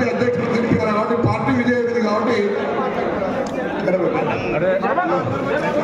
Party అధ్యక్షుడు తెలిపారు కాబట్టి పార్టీ విజయమైంది కాబట్టి ఇక్కడ పెట్టండి.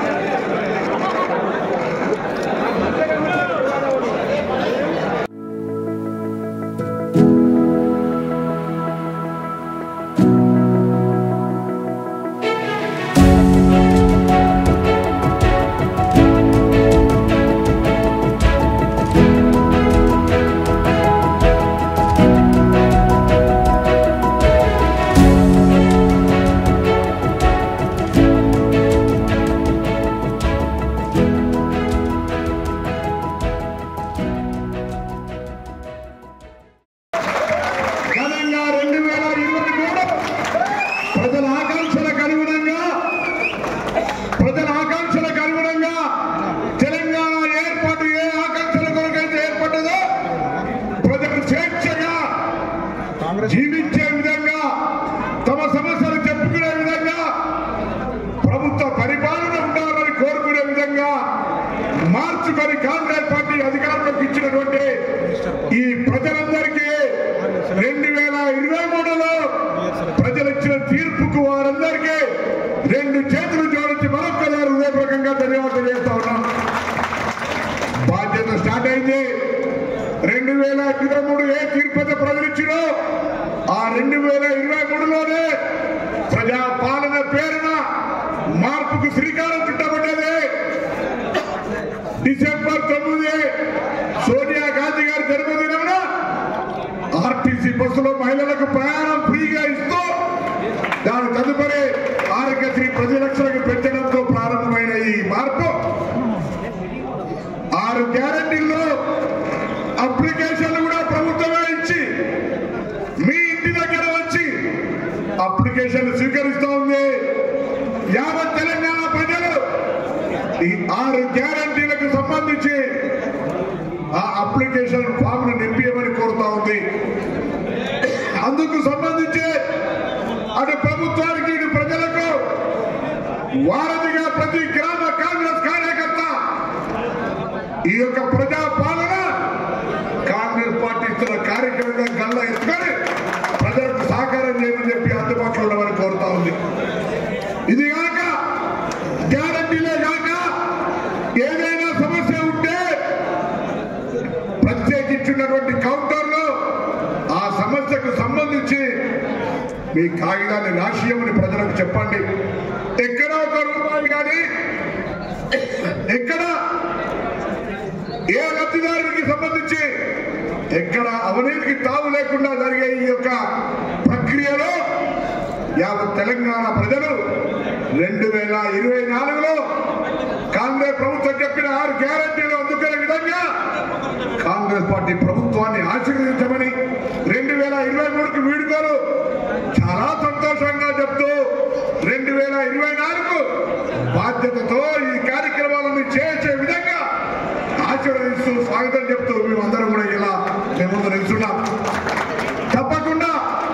ఘనంగా రెండు వేల ఇరవై మూడు ప్రజల ఆకాంక్షలకు అనుగుణంగా ప్రజల ఆకాంక్షలకు అనుగుణంగా తెలంగాణ ఏర్పాటు ఏ ఆకాంక్షల కొరకైతే ఏర్పడ్డదో ప్రజలు స్వేచ్ఛగా జీవించే విధంగా తమ సమస్యలు చెప్పుకునే విధంగా ప్రభుత్వ పరిపాలన ఉండాలని కోరుకునే విధంగా మార్చుకొని కాంగ్రెస్ పార్టీ అధికారంలోకి ఇచ్చినటువంటి ఈ ప్రజలందరికీ రెండు వేల ఇరవై మూడులో ప్రజలు ఇచ్చిన తీర్పుకు వారందరికీ రెండు చేతులు జోడించి మరొక్కసారి హృదయపూర్వకంగా ధన్యవాదాలు చేస్తా ఉన్నాం బాధ్యత స్టార్ట్ అయింది రెండు వేల ఇరవై మూడు ఏ తీర్పు అయితే ప్రజలు ఇచ్చినో ఆ రెండు వేల ఇరవై మూడులోనే ప్రజా పాలన పేరున మార్పుకు శ్రీకారం చుట్టబడ్డది డిసెంబర్ తొమ్మిది సోనియా గాంధీ గారి జన్మదినమున ఆర్టీసీ బస్సులో మహిళలకు ప్రయాణం ఫ్రీగా ఇస్తూ దాని తదుపరి ఆరోగ్యశ్రీ పది లక్షలకు పెంచడంతో ప్రారంభమైన ఈ మార్పు ఆరు గ్యారంటీల్లో అప్లికేషన్లు కూడా ప్రభుత్వమే ఇచ్చి మీ ఇంటి దగ్గర వచ్చి అప్లికేషన్లు స్వీకరిస్తూ ఉంది యావత్ తెలంగాణ ప్రజలు ఈ ఆరు గ్యారంటీలకు సంబంధించి ఆ అప్లికేషన్ ఫామ్ ను నింపించమని కోరుతా ఉంది అందుకు సంబంధించి అటు ప్రభుత్వానికి ఇటు ప్రజలకు వారధిగా ప్రతి గ్రామ కాంగ్రెస్ కార్యకర్త ఈ యొక్క ప్రజా పాలన కాంగ్రెస్ పార్టీ ఇస్తున్న కార్యక్రమంగా గల్ల ఎత్తుకొని ప్రజలకు సహకారం చేయమని చెప్పి అందుబాటులో ఉండమని కోరుతా ఉంది ఇది కాక గ్యారంటీలే కాక ఏదైనా సమస్య ఉంటే ప్రత్యేకించున్నటువంటి కౌంటర్లో ఆ సమస్యకు సంబంధించి మీ కాగితాన్ని రాసియమని ప్రజలకు చెప్పండి ఎక్కడ ఒక రూపాయి కానీ ఎక్కడ ఏ లబ్ధిదారునికి సంబంధించి ఎక్కడ అవినీతికి తావు లేకుండా జరిగే ఈ యొక్క ప్రక్రియలో యావత్ తెలంగాణ ప్రజలు రెండు వేల ఇరవై నాలుగులో కాంగ్రెస్ ప్రభుత్వం చెప్పిన ఆరు గ్యారంటీలు అందుకునే విధంగా కాంగ్రెస్ పార్టీ ప్రభుత్వాన్ని ఆశీర్వదించమని రెండు వేల ఇరవై మూడుకి వీడుకోలు చాలా సంతోషంగా చెప్తూ రెండు వేల ఇరవై నాలుగు బాధ్యతతో ఈ కార్యక్రమాలను చేసే విధంగా ఆశీర్వదిస్తూ స్వాగతం చెప్తూ మేమందరం కూడా ఇలా మేము ముందు నిల్చున్నాం తప్పకుండా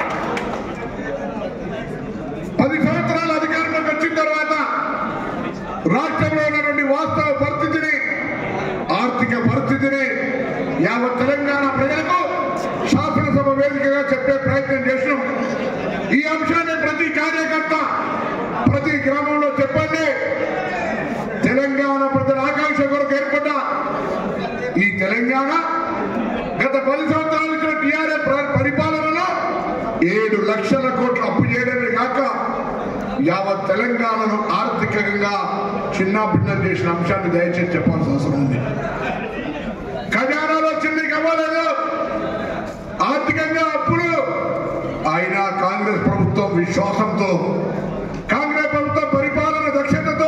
పది సంవత్సరాల అధికారంలోకి వచ్చిన తర్వాత రాష్ట్రంలో ఉన్నటువంటి వాస్తవ పరిస్థితిని ఆర్థిక పరిస్థితిని యావత్ తెలంగాణ ప్రజలకు శాసనసభ వేదికగా చెప్పే ప్రయత్నం చేసినాం ఈ అంశాన్ని ప్రతి కార్యకర్త ప్రతి గ్రామంలో చెప్పండి తెలంగాణ ప్రజల ఆకాంక్ష కొరకు ఏర్పడ్డ ఈ తెలంగాణ గత పది సంవత్సరాల నుంచి టీఆర్ఎస్ పరిపాలనలో ఏడు లక్షల కోట్ల అప్పు చేయడమే కాక యావత్ తెలంగాణను ఆర్థికంగా చిన్నాభిన్నం చేసిన అంశాన్ని దయచేసి చెప్పాల్సిన అవసరం ఉంది ఖజానాలో చిల్లి కవ్వలేదు ఆర్థికంగా అప్పులు అయినా కాంగ్రెస్ ప్రభుత్వం విశ్వాసంతో కాంగ్రెస్ ప్రభుత్వం పరిపాలన దక్షతతో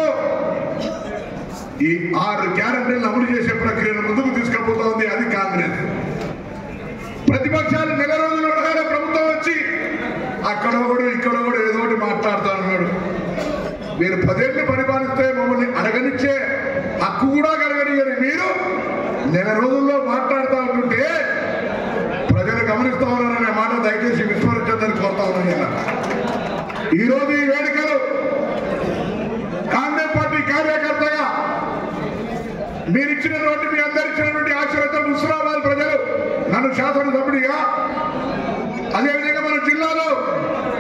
ఈ ఆరు గ్యారంటీలను అమలు చేసే ప్రక్రియను ముందుకు తీసుకుపోతా ఉంది అది కాంగ్రెస్ ప్రతిపక్షాలు నెల రోజులు ఉండగానే ప్రభుత్వం వచ్చి అక్కడ ఒకడు ఇక్కడ ఒకడు ఏదో ఒకటి మాట్లాడుతా ఉన్నాడు మీరు పదేళ్ళు పరిపాలిస్తే మమ్మల్ని అడగనిచ్చే హక్కు కూడా కలగనియని మీరు నెల రోజుల్లో మాట్లాడుతూ ఉంటుంటే ప్రజలు గమనిస్తా ఉన్నారనే మాట దయచేసి విస్మరించదని కోరుతా ఉన్నాను నేను ఈ రోజు ఈ వేడుకలు కాంగ్రెస్ పార్టీ కార్యకర్తగా మీరు ఇచ్చినటువంటి మీ అందరు ఇచ్చినటువంటి ఆశీర్వదం ముస్లామాబాద్ ప్రజలు నన్ను శాసనసభ్యుడిగా అదేవిధంగా మన జిల్లాలో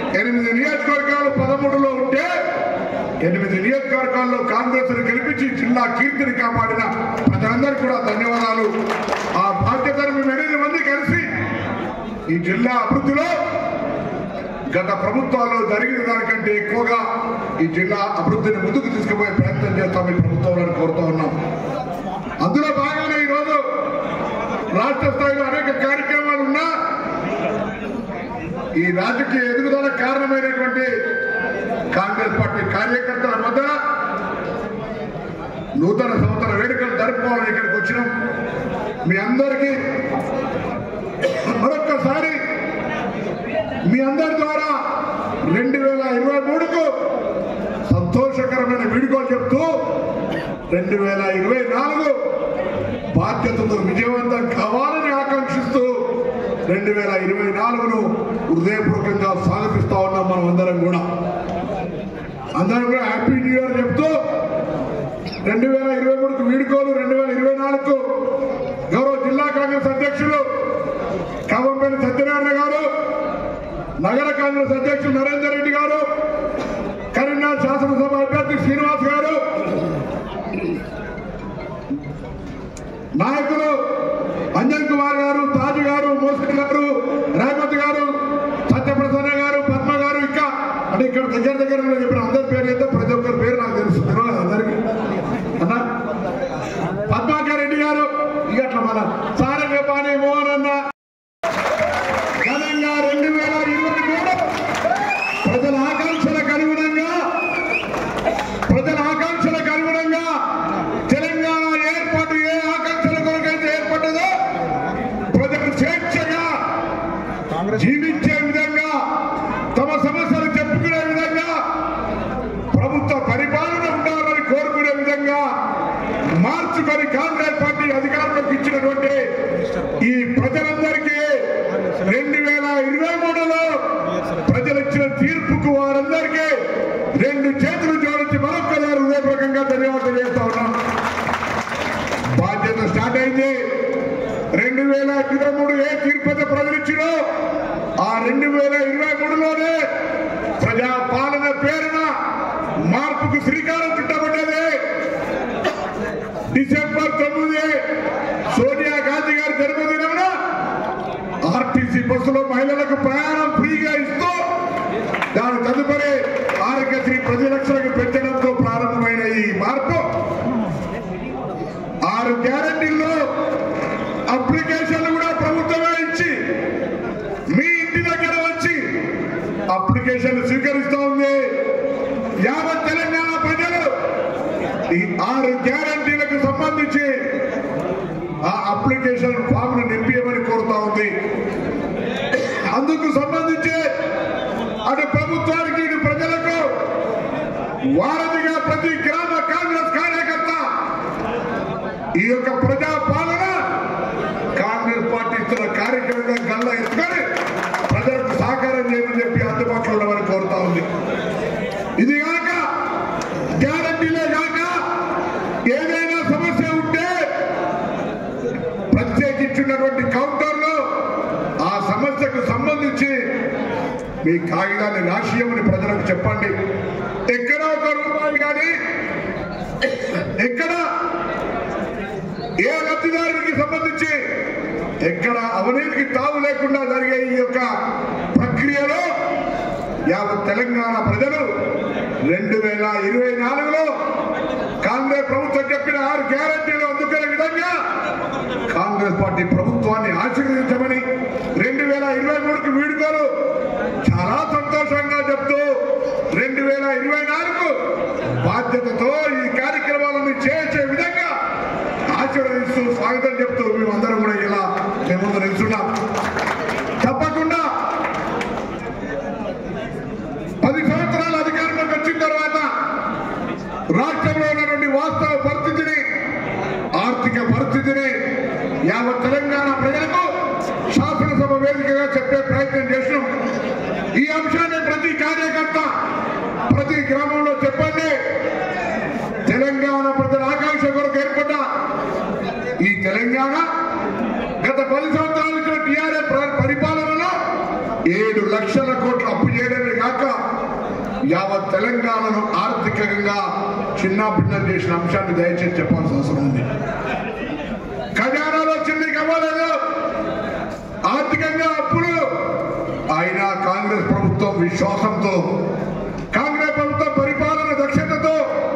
ఎనిమిది నియోజకవర్గాలు పదమూడులో ఉంటే ఎనిమిది నియోజకవర్గాల్లో కాంగ్రెస్ గెలిపించి జిల్లా కీర్తిని కాపాడిన ప్రజలందరికీ కూడా ధన్యవాదాలు ఆ బాధ్యతను మేము ఎనిమిది మంది కలిసి ఈ జిల్లా అభివృద్ధిలో గత ప్రభుత్వాల్లో జరిగిన దానికంటే ఎక్కువగా ఈ జిల్లా అభివృద్ధిని ముందుకు తీసుకుపోయే ప్రయత్నం చేస్తాం ఈ ప్రభుత్వాలను కోరుతా ఉన్నాం అందులో భాగంగా ఈరోజు రాష్ట్ర స్థాయిలో అనేక కార్యక్రమాలు ఉన్నా ఈ రాజకీయ ఎదుగుదల కారణమైనటువంటి కాంగ్రెస్ పార్టీ కార్యకర్తల మధ్య నూతన సంవత్సర వేడుకలు జరుపుకోవాలని ఇక్కడికి వచ్చినాం మీ అందరికీ మరొక్కసారి మీ అందరి ద్వారా రెండు వేల ఇరవై మూడుకు సంతోషకరమైన వీడుకోలు చెప్తూ రెండు వేల ఇరవై నాలుగు బాధ్యతతో విజయవంతం కావాలని ఆకాంక్షిస్తూ రెండు వేల ఇరవై నాలుగును హృదయపూర్వకంగా స్వాగతిస్తా ఉన్నాం మనం అందరం కూడా అందరం కూడా హ్యాపీ న్యూ ఇయర్ చెప్తూ రెండు వేల ఇరవై మూడుకు వీడుకోలు రెండు వేల ఇరవై నాలుగుకు గౌరవ జిల్లా కాంగ్రెస్ అధ్యక్షులు కవంపల్లి సత్యనారాయణ గారు నగర కాంగ్రెస్ అధ్యక్షులు నరేందర్ రెడ్డి గారు కరీంనగర్ శాసనసభ అభ్యర్థి శ్రీనివాస్ గారు నాయకులు అంజన్ కుమార్ గారు తాజు గారు మోసన్ గారు రేవత్ గారు సత్యప్రసన్న గారు పద్మ గారు ఇంకా అంటే ఇక్కడ దగ్గర దగ్గర ఉన్న చెప్పిన అందరి పేరు అయితే ప్రతి ఒక్కరి పేరు నాకు తెలుసు తెలియదు అందరికి అన్నా పద్మాకర్ రెడ్డి గారు ఇక అట్లా మన సారంగపాణి మోహన్ అన్న ఘనంగా రెండు వేల ఇరవై మూడు ప్రజల ఆకాంక్షలకు అనుగుణంగా ప్రజల ఆకాంక్షలకు అనుగుణంగా తెలంగాణ ఏర్పాటు ఏ ఆకాంక్షల కొరకైతే ఏర్పడ్డదో ప్రజలు స్వేచ్ఛగా జీవించే విధంగా తమ సమస్యలు చెప్పుకునే విధంగా ప్రభుత్వ పరిపాలన ఉండాలని కోరుకునే విధంగా మార్చుకొని కాంగ్రెస్ పార్టీ అధికారంలోకి ఇచ్చినటువంటి ఈ ప్రజలందరికీ రెండు వేల ఇరవై మూడులో ప్రజలు ఇచ్చిన తీర్పుకు వారందరికీ రెండు చేతులు జోడించి మరొక్కసారి హృదయపూర్వకంగా ధన్యవాదాలు చేస్తా ఉన్నాం బాధ్యత స్టార్ట్ అయింది రెండు వేల ఇరవై మూడు ఏ తీర్పు అయితే ప్రజలు ఇచ్చినో ఆ రెండు వేల ఇరవై మూడులోనే ప్రజా పాలన పేరున మార్పుకు శ్రీకారం చుట్టబడ్డది డిసెంబర్ తొమ్మిది సోనియా గాంధీ గారి జన్మదినమున ఆర్టీసీ బస్సులో మహిళలకు ప్రయాణం ఫ్రీగా ఇస్తూ దాని తదుపరి ఆరోగ్యశ్రీ పది లక్షలకు పెంచడంతో ప్రారంభమైన ఈ మార్పు ఆరు గ్యారంటీల్లో అప్లికేషన్లు కూడా ప్రభుత్వమే ఇచ్చి మీ ఇంటి దగ్గర వచ్చి అప్లికేషన్లు స్వీకరిస్తూ ఉంది యావత్ తెలంగాణ ప్రజలు ఈ ఆరు గ్యారంటీలకు సంబంధించి ఆ అప్లికేషన్ ఫామ్ ను నింపియమని కోరుతా ఉంది అందుకు సంబంధించి అటు ప్రభుత్వానికి ఇటు ప్రజలకు వారధిగా ప్రతి గ్రామ కాంగ్రెస్ కార్యకర్త ఈ యొక్క ప్రజా పాలన కాంగ్రెస్ పార్టీ ఇస్తున్న కార్యక్రమంగా గల్ల ఎత్తుకొని ప్రజలకు సహకారం చేయమని చెప్పి అందుబాటులో ఉండమని కోరుతా ఉంది ఇది కాక గ్యారంటీలే కాక ఏదైనా సమస్య ఉంటే ప్రత్యేకించినటువంటి కౌంటర్లో ఆ సమస్యకు సంబంధించి మీ కాగితాన్ని రాసియమని ప్రజలకు చెప్పండి ఎక్కడ ఒక రూపాయి కానీ ఎక్కడ ఏ లబ్ధిదారునికి సంబంధించి ఎక్కడ అవినీతికి తావు లేకుండా జరిగే ఈ యొక్క ప్రక్రియలో యావత్ తెలంగాణ ప్రజలు రెండు వేల ఇరవై నాలుగులో కాంగ్రెస్ ప్రభుత్వం చెప్పిన ఆరు గ్యారంటీలు అందుకునే విధంగా కాంగ్రెస్ పార్టీ ప్రభుత్వాన్ని ఆశీర్వదించమని రెండు వేల ఇరవై మూడుకి వీడుకోలు చాలా సంతోషంగా చెప్తూ రెండు వేల ఇరవై నాలుగు బాధ్యతతో ఈ కార్యక్రమాలను చేసే విధంగా ఆశీర్వదిస్తూ స్వాగతం చెప్తూ మేమందరం కూడా ఇలా మేము ముందు నిల్చున్నాం తప్పకుండా పది సంవత్సరాల అధికారంలోకి వచ్చిన తర్వాత రాష్ట్రంలో ఉన్నటువంటి వాస్తవ పరిస్థితిని ఆర్థిక పరిస్థితిని యావత్ తెలంగాణ ప్రజలకు శాసనసభ వేదికగా చెప్పే ప్రయత్నం చేసినాం ఈ అంశాన్ని ప్రతి కార్యకర్త ప్రతి గ్రామంలో చెప్పండి తెలంగాణ ప్రజల ఆకాంక్ష కొరకు ఏర్పడ్డ ఈ తెలంగాణ గత పది సంవత్సరాల నుంచి టీఆర్ఎస్ పరిపాలనలో ఏడు లక్షల కోట్ల అప్పు చేయడమే కాక యావత్ తెలంగాణను ఆర్థికంగా చిన్నాభిన్నం చేసిన అంశాన్ని దయచేసి చెప్పాల్సిన అవసరం ఉంది ఖజానాలో చిల్లి కవ్వలేదు ఆర్థికంగా అప్పులు అయినా కాంగ్రెస్ ప్రభుత్వం విశ్వాసంతో కాంగ్రెస్ ప్రభుత్వం పరిపాలన దక్షతతో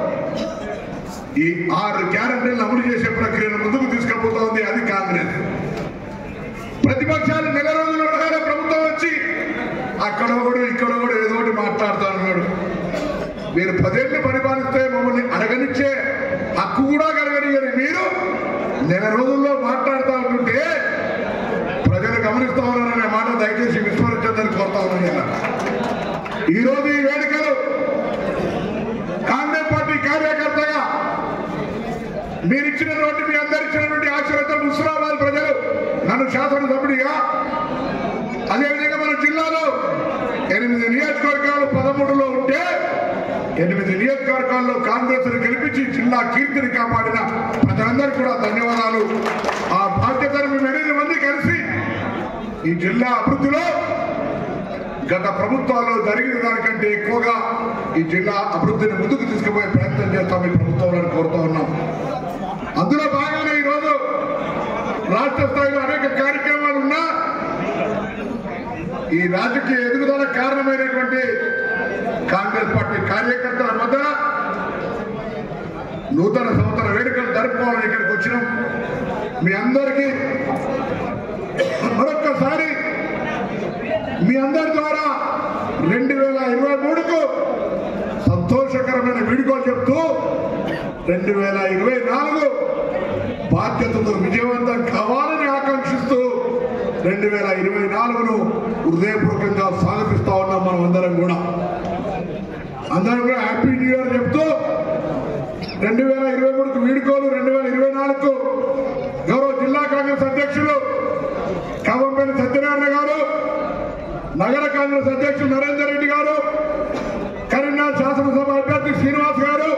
ఈ ఆరు గ్యారంటీలను అమలు చేసే ప్రక్రియను ముందుకు తీసుకెళ్తా అది కాంగ్రెస్ ప్రతిపక్షాలు నెల రోజులు ఉండగానే ప్రభుత్వం వచ్చి అక్కడ ఒకడు ఇక్కడ ఒకడు ఏదో ఒకటి మాట్లాడుతా ఉన్నాడు మీరు పదేళ్ళు పరిపాలిస్తే మమ్మల్ని అడగనిచ్చే హక్కు కూడా కలగనియని మీరు నెల రోజుల్లో మాట్లాడుతూ ఉంటుంటే ప్రజలు గమనిస్తా ఉన్నారనే మాట దయచేసి విస్మరించదని కోరుతా ఉన్నాను నేను. ఈ రోజు ఈ వేడుకలు కాంగ్రెస్ పార్టీ కార్యకర్తగా మీరు ఇచ్చినటువంటి మీ అందరు ఇచ్చినటువంటి ఆశీర్వాదం ముస్లామాబాద్ ప్రజలు నన్ను శాసనసభ్యుడిగా అదేవిధంగా మన జిల్లాలో ఎనిమిది నియోజకవర్గాలు పదమూడులో ఉంటే ఎనిమిది నియోజకవర్గాల్లో కాంగ్రెస్ గెలిపించి జిల్లా కీర్తిని కాపాడిన ప్రజలందరికీ కూడా ధన్యవాదాలు ఆ బాధ్యతను మేము ఎనిమిది మంది కలిసి ఈ జిల్లా అభివృద్ధిలో గత ప్రభుత్వాల్లో జరిగిన దానికంటే ఎక్కువగా ఈ జిల్లా అభివృద్ధిని ముందుకు తీసుకుపోయే ప్రయత్నం చేస్తాం ఈ ప్రభుత్వంలో కోరుతా ఉన్నాం అందులో భాగంగా ఈరోజు రాష్ట్ర స్థాయిలో అనేక కార్యక్రమాలు ఉన్నా ఈ రాజకీయ ఎదుగుదల కారణమైనటువంటి కాంగ్రెస్ పార్టీ కార్యకర్తల మధ్య నూతన సంవత్సర వేడుకలు జరుపుకోవాలని ఇక్కడికి వచ్చినాం మీ అందరికీ మరొక్కసారి మీ అందరి ద్వారా రెండు వేల ఇరవై మూడుకు సంతోషకరమైన వీడుకోలు చెప్తూ రెండు వేల ఇరవై నాలుగు బాధ్యతతో విజయవంతం కావాలని ఆకాంక్షిస్తూ రెండు వేల ఇరవై నాలుగును హృదయపూర్వకంగా స్వాగతిస్తా ఉన్నాం మనం అందరం కూడా అందరం కూడా హ్యాపీ న్యూ ఇయర్ చెప్తూ రెండు వేల ఇరవై మూడుకు వీడుకోలు రెండు వేల ఇరవై నాలుగుకు గౌరవ జిల్లా కాంగ్రెస్ అధ్యక్షులు కవంపల్లి సత్యనారాయణ గారు నగర కాంగ్రెస్ అధ్యక్షులు నరేందర్ రెడ్డి గారు కరీంనగర్ శాసనసభ అభ్యర్థి శ్రీనివాస్ గారు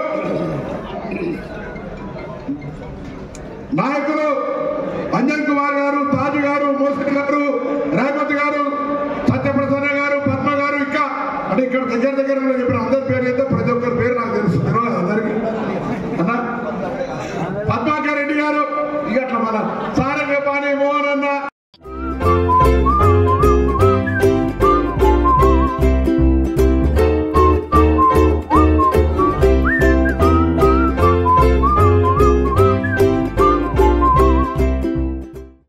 నాయకులు అంజన్ కుమార్ గారు తాజు గారు మోసన్ గారు రేవంత్ గారు సత్యప్రసన్న గారు పద్మ గారు ఇంకా అంటే ఇక్కడ దగ్గర దగ్గర ఉన్న